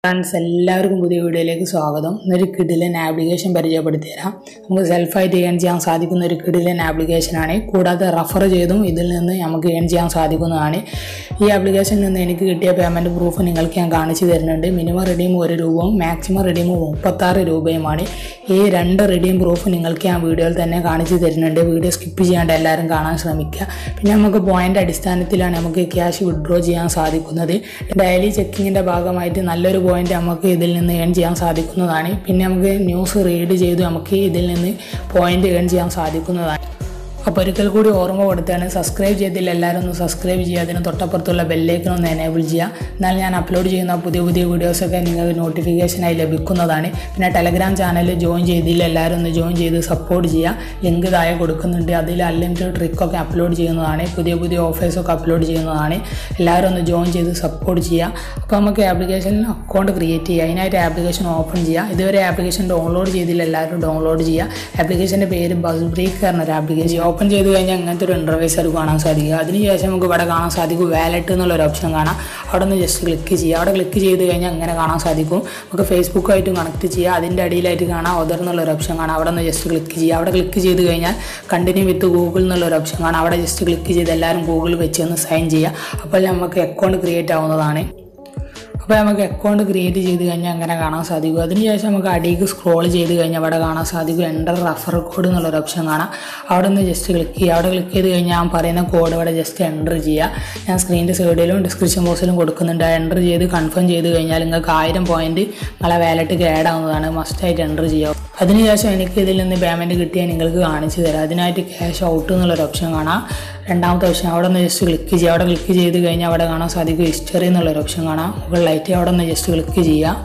friends എല്ലാവർക്കും പുതിയ വീഡിയോയിലേക്ക് സ്വാഗതം ഇന്നൊരു കിഡിലൻ ആപ്ലിക്കേഷൻ പരിചയപ്പെടുത്തി തരാം നമുക്ക് സെൽഫായിട്ട് ഏൺ ചെയ്യാൻ സാധിക്കുന്ന ഒരു കിഡിലൻ ആപ്ലിക്കേഷനാണ് കൂടാതെ റഫർ ചെയ്തും ഇതിൽ നിന്ന് നമുക്ക് ഏൺ ചെയ്യാൻ സാധിക്കുന്നതാണ് ഈ ആപ്ലിക്കേഷനിൽ നിന്ന് എനിക്ക് കിട്ടിയ പേയ്മെൻറ്റ് പ്രൂഫ് നിങ്ങൾക്ക് ഞാൻ കാണിച്ചു തരുന്നുണ്ട് മിനിമം റിഡീം ഒരു രൂപയും മാക്സിമം റിഡീം മുപ്പത്താറ് രൂപയുമാണ് ഈ രണ്ട് റിഡീം പ്രൂഫ് നിങ്ങൾക്ക് ഞാൻ വീഡിയോയിൽ തന്നെ കാണിച്ചു തരുന്നുണ്ട് വീഡിയോ സ്കിപ്പ് ചെയ്യാണ്ട് എല്ലാവരും കാണാൻ ശ്രമിക്കുക പിന്നെ നമുക്ക് പോയിന്റ് അടിസ്ഥാനത്തിലാണ് നമുക്ക് ക്യാഷ് വിഡ്രോ ചെയ്യാൻ സാധിക്കുന്നത് ഡെയിലി ചെക്കിങ്ങിൻ്റെ ഭാഗമായിട്ട് നല്ലൊരു പോയിന്റ് നമുക്ക് ഇതിൽ നിന്ന് ഏൺ ചെയ്യാൻ സാധിക്കുന്നതാണ് പിന്നെ നമുക്ക് ന്യൂസ് റീഡ് ചെയ്ത് നമുക്ക് ഇതിൽ നിന്ന് പോയിന്റ് ഏൺ ചെയ്യാൻ സാധിക്കുന്നതാണ് അപ്പോൾ ഒരിക്കൽ കൂടി ഓർമ്മ കൊടുത്താണ് സബ്സ്ക്രൈബ് ചെയ്തില്ല എല്ലാവരും ഒന്ന് സബ്സ്ക്രൈബ് ചെയ്യുക അതിന് തൊട്ടപ്പുറത്തുള്ള ബെല്ലേക്കൺ ഒന്ന് എനേബിൾ ചെയ്യുക എന്നാൽ ഞാൻ അപ്ലോഡ് ചെയ്യുന്ന പുതിയ പുതിയ വീഡിയോസൊക്കെ നിങ്ങൾക്ക് നോട്ടിഫിക്കേഷനായി ലഭിക്കുന്നതാണ് പിന്നെ ടെലഗ്രാം ചാനൽ ജോയിൻ ചെയ്തില്ല എല്ലാവരും ഒന്ന് ജോയിൻ ചെയ്ത് സപ്പോർട്ട് ചെയ്യുക ലിങ്ക് താഴെ കൊടുക്കുന്നുണ്ട് അതിൽ അൺലിമിറ്റഡ് ട്രിക്കൊക്കെ അപ്ലോഡ് ചെയ്യുന്നതാണ് പുതിയ പുതിയ ഓഫേഴ്സൊക്കെ അപ്ലോഡ് ചെയ്യുന്നതാണ് എല്ലാവരും ഒന്ന് ജോയിൻ ചെയ്ത് സപ്പോർട്ട് ചെയ്യുക അപ്പോൾ നമുക്ക് ആപ്ലിക്കേഷനിൽ അക്കൗണ്ട് ക്രിയേറ്റ് ചെയ്യുക അതിനായിട്ട് ആപ്ലിക്കേഷൻ ഓപ്പൺ ചെയ്യുക ഇതുവരെ ആപ്ലിക്കേഷൻ ഡൗൺലോഡ് ചെയ്തില്ല എല്ലാവരും ഡൗൺലോഡ് ചെയ്യുക ആപ്ലിക്കേഷൻ്റെ പേര് ബസ് ബ്രേക്ക് എന്നൊരു ആപ്ലിക്കേഷൻ ഓപ്പൺ ചെയ്ത് കഴിഞ്ഞാൽ അങ്ങനത്തെ ഒരു ഇൻ്റർവേസ് അത് കാണാൻ സാധിക്കുക അതിനുശേഷം നമുക്ക് ഇവിടെ കാണാൻ സാധിക്കും വാലറ്റ് എന്നുള്ള ഒരു ഓപ്ഷൻ കാണാം അവിടെ നിന്ന് ജസ്റ്റ് ക്ലിക്ക് ചെയ്യുക അവിടെ ക്ലിക്ക് ചെയ്ത് കഴിഞ്ഞാൽ അങ്ങനെ കാണാൻ സാധിക്കും നമുക്ക് ഫേസ്ബുക്കായിട്ടും കണക്ട് ചെയ്യുക അതിൻ്റെ അടിയിലായിട്ട് കാണാം ഒതർ എന്നുള്ള ഒരു ഓപ്ഷൻ കാണാം അവിടെ നിന്ന് ജസ്റ്റ് ക്ലിക്ക് ചെയ്യുക അവിടെ ക്ലിക്ക് ചെയ്ത് കഴിഞ്ഞാൽ കണ്ടിന്യൂ വിത്ത് ഗൂഗിൾ എന്നുള്ള ഒരു ഓപ്ഷൻ കാണാം അവിടെ ജസ്റ്റ് ക്ലിക്ക് ചെയ്ത് എല്ലാവരും ഗൂഗിൾ വെച്ച് ഒന്ന് സൈൻ ചെയ്യുക അപ്പോൾ നമുക്ക് അക്കൗണ്ട് ക്രിയേറ്റ് ആവുന്നതാണ് അപ്പോൾ നമുക്ക് അക്കൗണ്ട് ക്രിയേറ്റ് ചെയ്ത് കഴിഞ്ഞാൽ അങ്ങനെ കാണാൻ സാധിക്കും അതിനുശേഷം നമുക്ക് അടിയിലേക്ക് സ്ക്രോൾ ചെയ്ത് കഴിഞ്ഞാൽ അവിടെ കാണാൻ സാധിക്കും എൻ്റർ റഫർ കോഡ് എന്നുള്ളൊരു ഓപ്ഷൻ കാണാം അവിടെ നിന്ന് ജസ്റ്റ് ക്ലിക്ക് ചെയ്യുക അവിടെ ക്ലിക്ക് ചെയ്ത് കഴിഞ്ഞാൽ ഞാൻ പറയുന്ന കോഡ് ഇവിടെ ജസ്റ്റ് എൻ്റർ ചെയ്യുക ഞാൻ സ്ക്രീനിൻ്റെ സൈഡിലും ഡിസ്ക്രിപ്ഷൻ ബോക്സിലും കൊടുക്കുന്നുണ്ട് എൻ്റർ ചെയ്ത് കൺഫേം ചെയ്ത് കഴിഞ്ഞാൽ നിങ്ങൾക്ക് ആയിരം പോയിന്റ് നിങ്ങളെ വാലറ്റിക്ക് ആഡ് ആവുന്നതാണ് മസ്റ്റായിട്ട് എൻ്റർ ചെയ്യുക അതിനുശേഷം എനിക്ക് ഇതിൽ നിന്ന് പേയ്മെൻറ്റ് കിട്ടിയാൽ നിങ്ങൾക്ക് കാണിച്ചു തരാം അതിനായിട്ട് ക്യാഷ് ഔട്ട് എന്നുള്ളൊരു ഓപ്ഷൻ കാണാം രണ്ടാമത്തെ ഓപ്ഷൻ അവിടെ നിന്ന് ജസ്റ്റ് ക്ലിക്ക് ചെയ്യുക അവിടെ ക്ലിക്ക് ചെയ്ത് കഴിഞ്ഞാൽ അവിടെ കാണാൻ സാധിക്കും ഹിസ്റ്ററി എന്നുള്ളൊരു ഓപ്ഷൻ കാണാം മുകളിലായിട്ട് അവിടെ നിന്ന് ജസ്റ്റ് ക്ലിക്ക് ചെയ്യുക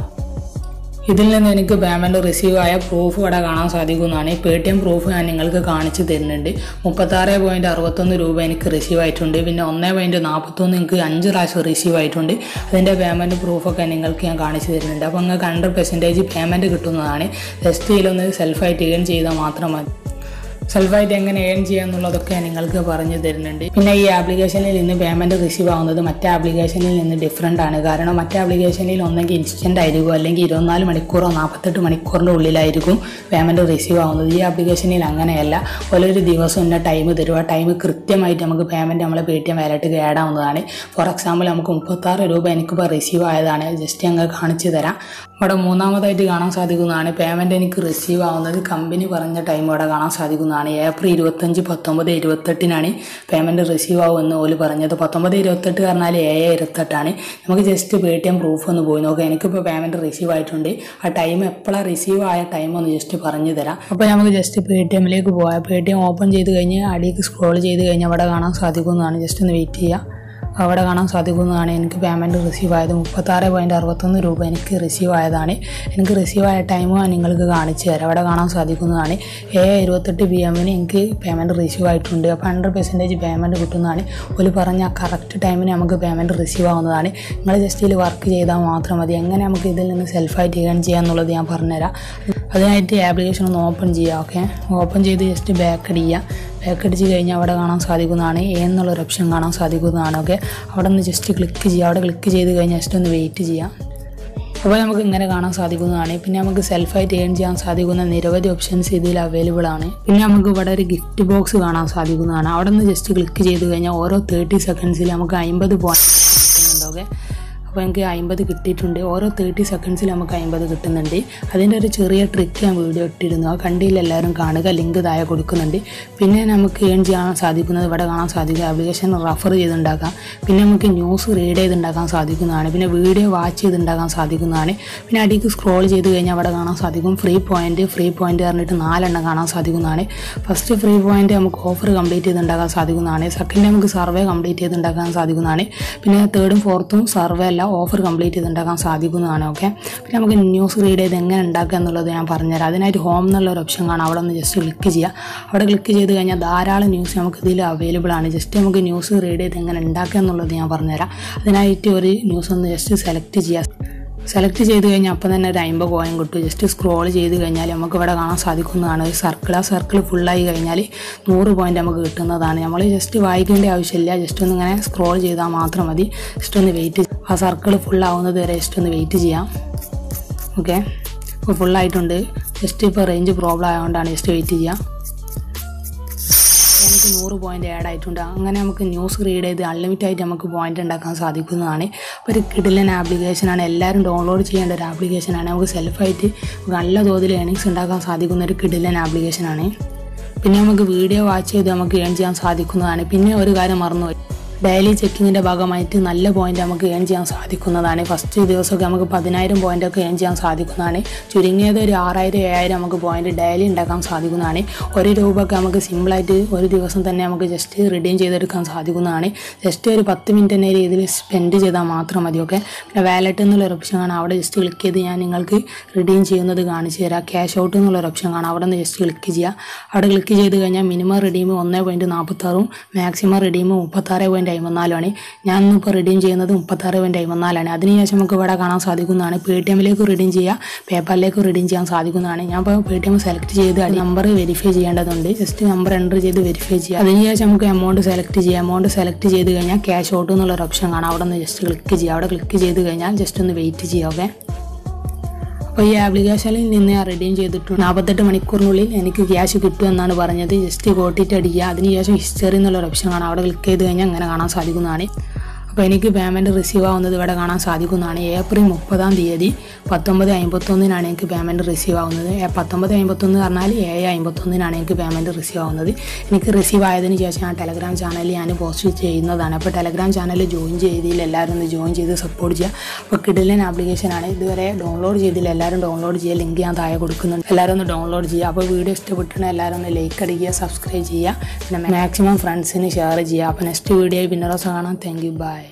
ഇതിൽ നിന്ന് എനിക്ക് പേയ്മെൻറ്റ് റിസീവ് ആയ പ്രൂഫ് ഇവിടെ കാണാൻ സാധിക്കുന്നതാണ് ഈ പേ ടി എം പ്രൂഫ് ഞാൻ നിങ്ങൾക്ക് കാണിച്ചു തരുന്നുണ്ട് മുപ്പത്താറ് പോയിൻറ്റ് അറുപത്തൊന്ന് രൂപ എനിക്ക് റിസീവ് ആയിട്ടുണ്ട് പിന്നെ ഒന്ന് പോയിൻറ്റ് നാൽപ്പത്തൊന്ന് എനിക്ക് അഞ്ച് പ്രാവശ്യം റിസീവ് ആയിട്ടുണ്ട് അതിൻ്റെ പേയ്മെൻറ്റ് പ്രൂഫൊക്കെ നിങ്ങൾക്ക് ഞാൻ കാണിച്ചു തരുന്നുണ്ട് അപ്പോൾ നിങ്ങൾക്ക് ഹൺഡ്രഡ് പെർസെൻറ്റേജ് പേയ്മെൻറ്റ് കിട്ടുന്നതാണ് ജസ്റ്റ് ഇതിലൊന്ന് സെൽഫായിട്ട് ഏൺ ചെയ്താൽ മാത്രം മതി സെൽഫായിട്ട് എങ്ങനെ ഏൺ ചെയ്യാന്നുള്ളതൊക്കെ ഞാൻ നിങ്ങൾക്ക് പറഞ്ഞു തരുന്നുണ്ട് പിന്നെ ഈ ആപ്ലിക്കേഷനിൽ നിന്ന് പേയ്മെൻറ്റ് റിസീവ് ആവുന്നത് മറ്റേ ആപ്ലിക്കേഷനിൽ നിന്ന് ഡിഫറെൻ്റ് ആണ് കാരണം മറ്റേ ആപ്ലിക്കേഷനിൽ ഒന്നെങ്കിൽ ഇൻസ്റ്റൻ്റ് ആയിരിക്കും അല്ലെങ്കിൽ ഇരുപത്തിനാല് മണിക്കൂറോ നാൽപ്പത്തെട്ട് മണിക്കൂറിൻ്റെ ഉള്ളിലായിരിക്കും പേയ്മെൻറ്റ് റിസീവ് ആവുന്നത് ഈ ആപ്ലിക്കേഷനിൽ അങ്ങനെയല്ല ഒരു ദിവസം ഇന്ന ടൈം തരും ആ ടൈം കൃത്യമായിട്ട് നമുക്ക് പേയ്മെൻറ്റ് നമ്മളെ പേ ടി എം വാലറ്റിക്ക് ആഡ് ആവുന്നതാണ് ഫോർ എക്സാമ്പിൾ നമുക്ക് മുപ്പത്താറ് രൂപ എനിക്കിപ്പോൾ റിസീവ് ആയതാണ് ജസ്റ്റ് ഞങ്ങൾ കാണിച്ചു തരാം ഇവിടെ മൂന്നാമതായിട്ട് കാണാൻ സാധിക്കുന്നതാണ് പേയ്മെൻറ്റ് എനിക്ക് റിസീവ് ആവുന്നത് കമ്പനി പറഞ്ഞ ടൈം ഇവിടെ കാണാൻ സാധിക്കുന്നതാണ് ഏപ്രിൽ ഇരുപത്തഞ്ച് പത്തൊമ്പത് ഇരുപത്തെട്ടിനാണ് പേയ്മെൻറ്റ് റിസീവ് ആവുമെന്ന് ഓല് പറഞ്ഞത് പത്തൊമ്പത് ഇരുപത്തെട്ട് പറഞ്ഞാൽ ഏഴ് ഇരുപത്തെട്ടാണ് നമുക്ക് just Paytm proof ഒന്ന് പോയി നോക്കാം എനിക്കിപ്പോൾ പേയ്മെൻറ്റ് റിസീവ് ആയിട്ടുണ്ട് ആ ടൈം എപ്പോഴാണ് റിസീവ് ആയ ടൈം ഒന്ന് ജസ്റ്റ് പറഞ്ഞു തരാം അപ്പോൾ നമുക്ക് ജസ്റ്റ് പേ ടി എമ്മിലേക്ക് പോകാം പേ ടി എം ഓപ്പൺ ചെയ്ത് കഴിഞ്ഞ് അടിയിലേക്ക് സ്ക്രോൾ ചെയ്ത് കഴിഞ്ഞാൽ അവിടെ കാണാൻ സാധിക്കുന്നതാണ് ജസ്റ്റ് ഒന്ന് വെയിറ്റ് ചെയ്യുക അവിടെ കാണാൻ സാധിക്കുന്നതാണ് എനിക്ക് പേയ്മെൻറ്റ് റിസീവ് ആയത് മുപ്പത്താറ് പോയിൻറ്റ് അറുപത്തൊന്ന് രൂപ എനിക്ക് റിസീവ് ആയതാണ് എനിക്ക് റിസീവ് ആയ ടൈം നിങ്ങൾക്ക് കാണിച്ചു തരാം അവിടെ കാണാൻ സാധിക്കുന്നതാണ് ഏഴ് ഇരുപത്തെട്ട് പി എമ്മിന് എനിക്ക് പേയ്മെൻറ്റ് റിസീവ് ആയിട്ടുണ്ട് അപ്പോൾ ഹൺഡ്രഡ് പെർസെൻറ്റേജ് പേയ്മെൻറ്റ് കിട്ടുന്നതാണ് ഒരു പറഞ്ഞ കറക്റ്റ് ടൈമിന് നമുക്ക് പേയ്മെൻറ്റ് റിസീവ് ആവുന്നതാണ് നിങ്ങൾ ജസ്റ്റ് ഇതിൽ വർക്ക് ചെയ്താൽ മാത്രം മതി എങ്ങനെ നമുക്ക് ഇതിൽ നിന്ന് സെൽഫായിട്ട് ഏൺ ചെയ്യാന്നുള്ളത് ഞാൻ പറഞ്ഞുതരാം അതിനായിട്ട് ആപ്ലിക്കേഷൻ ഒന്ന് ഓപ്പൺ ചെയ്യുക ഓക്കെ ഓപ്പൺ ചെയ്ത് ജസ്റ്റ് ബാക്ക് അടിക്കുക ബാക്ക് അടിച്ച് കഴിഞ്ഞാൽ അവിടെ കാണാൻ സാധിക്കുന്നതാണ് എ എന്നുള്ളൊരു ഓപ്ഷൻ കാണാൻ സാധിക്കുന്നതാണ് ഓക്കെ അവിടെ നിന്ന് ജസ്റ്റ് ക്ലിക്ക് ചെയ്യുക അവിടെ ക്ലിക്ക് ചെയ്ത് കഴിഞ്ഞാൽ ജസ്റ്റ് ഒന്ന് വെയിറ്റ് ചെയ്യാം അപ്പോൾ നമുക്ക് ഇങ്ങനെ കാണാൻ സാധിക്കുന്നതാണ് പിന്നെ നമുക്ക് സെൽഫായിട്ട് ഏൺ ചെയ്യാൻ സാധിക്കുന്ന നിരവധി ഓപ്ഷൻസ് ഇതിൽ അവൈലബിൾ ആണ് പിന്നെ നമുക്ക് ഇവിടെ ഒരു ഗിഫ്റ്റ് ബോക്സ് കാണാൻ സാധിക്കുന്നതാണ് അവിടെ നിന്ന് ജസ്റ്റ് ക്ലിക്ക് ചെയ്ത് കഴിഞ്ഞാൽ ഓരോ തേർട്ടി സെക്കൻഡ്സിൽ നമുക്ക് അമ്പത് പോയിന്റ് കിട്ടുന്നുണ്ട് ഓക്കെ അപ്പോൾ എനിക്ക് അമ്പത് കിട്ടിയിട്ടുണ്ട് ഓരോ തേർട്ടി സെക്കൻഡ്സിൽ നമുക്ക് അമ്പത് കിട്ടുന്നുണ്ട് അതിൻ്റെ ഒരു ചെറിയ ട്രിക്ക് ഞാൻ വീഡിയോ ഇട്ടിരുന്നു ആ കണ്ടിയിൽ എല്ലാവരും കാണുക ലിങ്ക് താഴെ കൊടുക്കുന്നുണ്ട് പിന്നെ നമുക്ക് ഏൺ ചെയ്യാൻ സാധിക്കുന്നത് ഇവിടെ കാണാൻ സാധിക്കും ആപ്ലിക്കേഷൻ റഫർ ചെയ്തുണ്ടാക്കാം പിന്നെ നമുക്ക് ന്യൂസ് റീഡ് ചെയ്തുണ്ടാക്കാൻ സാധിക്കുന്നതാണ് പിന്നെ വീഡിയോ വാച്ച് ചെയ്തുണ്ടാക്കാൻ സാധിക്കുന്നതാണ് പിന്നെ അടിക്ക് സ്ക്രോൾ ചെയ്ത് കഴിഞ്ഞാൽ അവിടെ കാണാൻ സാധിക്കും ഫ്രീ പോയിന്റ് ഫ്രീ പോയിന്റ് പറഞ്ഞിട്ട് നാലെണ്ണം കാണാൻ സാധിക്കുന്നതാണ് ഫസ്റ്റ് ഫ്രീ പോയിന്റ് നമുക്ക് ഓഫർ കംപ്ലീറ്റ് ചെയ്തുണ്ടാക്കാൻ സാധിക്കുന്നതാണ് സെക്കൻഡ് നമുക്ക് സർവേ കംപ്ലീറ്റ് ചെയ്തുണ്ടാക്കാൻ സാധിക്കുന്നതാണ് പിന്നെ തേർഡും ഫോർത്തും സർവേ അല്ല ഓഫർ കംപ്ലീറ്റ് ചെയ്തുണ്ടാക്കാൻ സാധിക്കുന്നതാണ് ഓക്കെ പിന്നെ നമുക്ക് ന്യൂസ് റീഡ് ചെയ്ത് എങ്ങനെ ഉണ്ടാക്കുക എന്നുള്ളത് ഞാൻ പറഞ്ഞുതരാം അതിനായിട്ട് ഹോം എന്നുള്ള ഒരു ഓപ്ഷൻ കാണാം അവിടെ ഒന്ന് ജസ്റ്റ് ക്ലിക്ക് ചെയ്യുക അവിടെ ക്ലിക്ക് ചെയ്ത് കഴിഞ്ഞാൽ ധാരാളം ന്യൂസ് നമുക്ക് ഇതിൽ അവൈലബിൾ ആണ് ജസ്റ്റ് നമുക്ക് ന്യൂസ് റീഡ് ചെയ്ത് എങ്ങനെ ഉണ്ടാക്കുക എന്നുള്ളത് ഞാൻ പറഞ്ഞുതരാം അതിനായിട്ട് ഒരു ന്യൂസ് ഒന്ന് ജസ്റ്റ് സെലക്ട് ചെയ്യുക സെലക്ട് ചെയ്ത് കഴിഞ്ഞാൽ അപ്പം തന്നെ ഒരു അമ്പത് കോയിൻ കിട്ടും ജസ്റ്റ് സ്ക്രോൾ ചെയ്ത് കഴിഞ്ഞാൽ നമുക്ക് ഇവിടെ കാണാൻ സാധിക്കുന്നതാണ് ഒരു സർക്കിൾ ആ സർക്കിൾ ഫുള്ളായി കഴിഞ്ഞാൽ നൂറ് പോയിന്റ് നമുക്ക് കിട്ടുന്നതാണ് നമ്മൾ ജസ്റ്റ് വായിക്കേണ്ട ആവശ്യമില്ല ജസ്റ്റ് ഒന്ന് ഇങ്ങനെ സ്ക്രോൾ ചെയ്താൽ മാത്രം മതി ജസ്റ്റ് ഒന്ന് വെയിറ്റ് ആ സർക്കിൾ ഫുൾ ആവുന്നത് വരെ ജസ്റ്റ് ഒന്ന് വെയിറ്റ് ചെയ്യാം ഓക്കെ ഇപ്പോൾ ഫുള്ളായിട്ടുണ്ട് ജസ്റ്റ് ഇപ്പോൾ റേഞ്ച് പ്രോബ്ലം ആയതുകൊണ്ടാണ് ജസ്റ്റ് വെയിറ്റ് ചെയ്യുക എനിക്ക് നൂറ് പോയിന്റ് ആഡ് ആയിട്ടുണ്ട് അങ്ങനെ നമുക്ക് ന്യൂസ് റീഡ് ചെയ്ത് അൺലിമിറ്റഡ് ആയിട്ട് നമുക്ക് പോയിന്റ് ഉണ്ടാക്കാൻ സാധിക്കുന്നതാണ് അപ്പോൾ ഒരു കിടിലൻ ആപ്ലിക്കേഷനാണ് എല്ലാവരും ഡൗൺലോഡ് ചെയ്യേണ്ട ഒരു ആപ്ലിക്കേഷനാണ് നമുക്ക് സെൽഫായിട്ട് നല്ല തോതിൽ ഏണിങ്സ് ഉണ്ടാക്കാൻ സാധിക്കുന്ന ഒരു കിടിലൻ ആപ്ലിക്കേഷനാണ് പിന്നെ നമുക്ക് വീഡിയോ വാച്ച് ചെയ്ത് നമുക്ക് ഏൺ ചെയ്യാൻ സാധിക്കുന്നതാണ് പിന്നെ ഒരു കാര്യം മറന്നുപോയി ഡെയിലി ചെക്കിങ്ങിൻ്റെ ഭാഗമായിട്ട് നല്ല പോയിന്റ് നമുക്ക് ഏൺ ചെയ്യാൻ സാധിക്കുന്നതാണ് ഫസ്റ്റ് ദിവസമൊക്കെ നമുക്ക് പതിനായിരം പോയിൻ്റൊക്കെ ഏൺ ചെയ്യാൻ സാധിക്കുന്നതാണ് ചുരുങ്ങിയത് ഒരു ആറായിരം ഏഴായിരം നമുക്ക് പോയിന്റ് ഡെയിലി ഉണ്ടാക്കാൻ സാധിക്കുന്നതാണ് ഒരു രൂപയൊക്കെ നമുക്ക് സിമ്പിളായിട്ട് ഒരു ദിവസം തന്നെ നമുക്ക് ജസ്റ്റ് റിഡീം ചെയ്തെടുക്കാൻ സാധിക്കുന്നതാണ് ജസ്റ്റ് ഒരു പത്ത് മിനിറ്റ് തന്നെ രീതിയിൽ സ്പെൻഡ് ചെയ്താൽ മാത്രം മതി ഓക്കെ പിന്നെ വാലറ്റ് എന്നുള്ളൊരു ഓപ്ഷൻ കാണാം അവിടെ ജസ്റ്റ് ക്ലിക്ക് ചെയ്ത് ഞാൻ നിങ്ങൾക്ക് റിഡീം ചെയ്യുന്നത് കാണിച്ചു തരാം ക്യാഷ് ഔട്ട് എന്നുള്ളൊരു ഓപ്ഷൻ കാണാം അവിടെ നിന്ന് ജസ്റ്റ് ക്ലിക്ക് ചെയ്യുക അവിടെ ക്ലിക്ക് ചെയ്ത് കഴിഞ്ഞാൽ മിനിമം റിഡീം ഒന്ന് പോയിൻറ്റ് നാൽപ്പത്താറും മാക്സിമം റിഡീം മുപ്പത്താറ് പോയിൻറ്റ് അമ്പത്തിനാലുമാണ് ഞാൻ ഇന്നിപ്പോൾ റിഡീം ചെയ്യുന്നത് മുപ്പത്താറ് പോയിൻറ്റ് അമ്പത്തിനാലാണ് അതിനുശേഷം നമുക്ക് ഇവിടെ കാണാൻ സാധിക്കുന്നതാണ് പേ ടി എമ്മിലേക്ക് റിഡീം ചെയ്യുക പേപ്പറിലേക്ക് റിഡീം ചെയ്യാൻ സാധിക്കുന്നതാണ് ഞാൻ ഇപ്പോൾ പേ ടി എം സെലക്ട് ചെയ്ത് നമ്പർ വെരിഫൈ ചെയ്യേണ്ടതുണ്ട് ജസ്റ്റ് നമ്പർ എൻ്റർ ചെയ്ത് വെരിഫൈ ചെയ്യുക അതിനുശേഷം നമുക്ക് എമൗണ്ട് സെലക്ട് ചെയ്യാം എമൗണ്ട് സെലക്ട് ചെയ്ത് കഴിഞ്ഞാൽ ക്യാഷ് ഔട്ട് എന്നുള്ളൊരു ഓപ്ഷൻ കാണാം അവിടെ നിന്ന് ജസ്റ്റ് ക്ലിക്ക് ചെയ്യുക അവിടെ ക്ലിക്ക് ചെയ്ത് കഴിഞ്ഞാൽ ജസ്റ്റ് ഒന്ന് വെയിറ്റ് ചെയ്യുക ഓക്കെ അപ്പോൾ ഈ ആപ്ലിക്കേഷനിൽ നിന്ന് ഞാൻ റിഡീം ചെയ്തിട്ടുണ്ട് നാൽപ്പത്തെട്ട് മണിക്കൂറിനുള്ളിൽ എനിക്ക് ക്യാഷ് കിട്ടുമെന്നാണ് പറഞ്ഞത് ജസ്റ്റ് കോട്ടിട്ട് അടിക്കുക അതിനുശേഷം ഹിസ്റ്ററി എന്നുള്ളൊരു ഓപ്ഷൻ കാണാം അവിടെ ക്ലിക്ക് ചെയ്ത് കഴിഞ്ഞാൽ അങ്ങനെ കാണാൻ സാധിക്കുന്നതാണ് അപ്പോൾ എനിക്ക് പേയ്മെൻറ്റ് റിസീവ് ആവുന്നത് ഇവിടെ കാണാൻ സാധിക്കുന്നതാണ് ഏപ്രിൽ മുപ്പതാം തീയതി പത്തൊമ്പത് അമ്പത്തൊന്നിനാണ് എനിക്ക് പേയ്മെൻറ്റ് റിസീവ് ആവുന്നത് ഏ, പത്തൊമ്പത് അമ്പത്തൊന്ന് പറഞ്ഞാൽ ഏഴ് അമ്പത്തൊന്നിനാണ് എനിക്ക് പേയ്മെൻറ്റ് റിസീവ് ആവുന്നത് എനിക്ക് റിസീവ് ആയതിനു ശേഷം ഞാൻ ടെലഗ്രാം ചാനലിൽ ഞാൻ പോസ്റ്റ് ചെയ്യുന്നതാണ് അപ്പോൾ ടെലഗ്രാം ചാനൽ ജോയിൻ ചെയ്തില്ല എല്ലാവരും ഒന്ന് ജോയിൻ ചെയ്ത് സപ്പോർട്ട് ചെയ്യുക അപ്പോൾ കിഡിലൻ ആപ്ലിക്കേഷനാണ് ഇതുവരെ ഡൗൺലോഡ് ചെയ്തില്ല എല്ലാവരും ഡൗൺലോഡ് ചെയ്യുക ലിങ്ക് ഞാൻ താഴെ കൊടുക്കുന്നുണ്ട് എല്ലാവരും ഒന്ന് ഡൗൺലോഡ് ചെയ്യുക അപ്പോൾ വീഡിയോ ഇഷ്ടപ്പെട്ടിട്ടുണ്ടെങ്കിൽ എല്ലാവരും ഒന്ന് ലൈക്ക് അടിക്കുക സബ്സ്ക്രൈബ് ചെയ്യുക പിന്നെ മാക്സിമം ഫ്രണ്ട്സിന് ഷെയർ ചെയ്യുക അപ്പോൾ നെക്സ്റ്റ് വീഡിയോയിൽ പിന്നെ ദിവസം കാണാം താങ്ക് യു ബൈ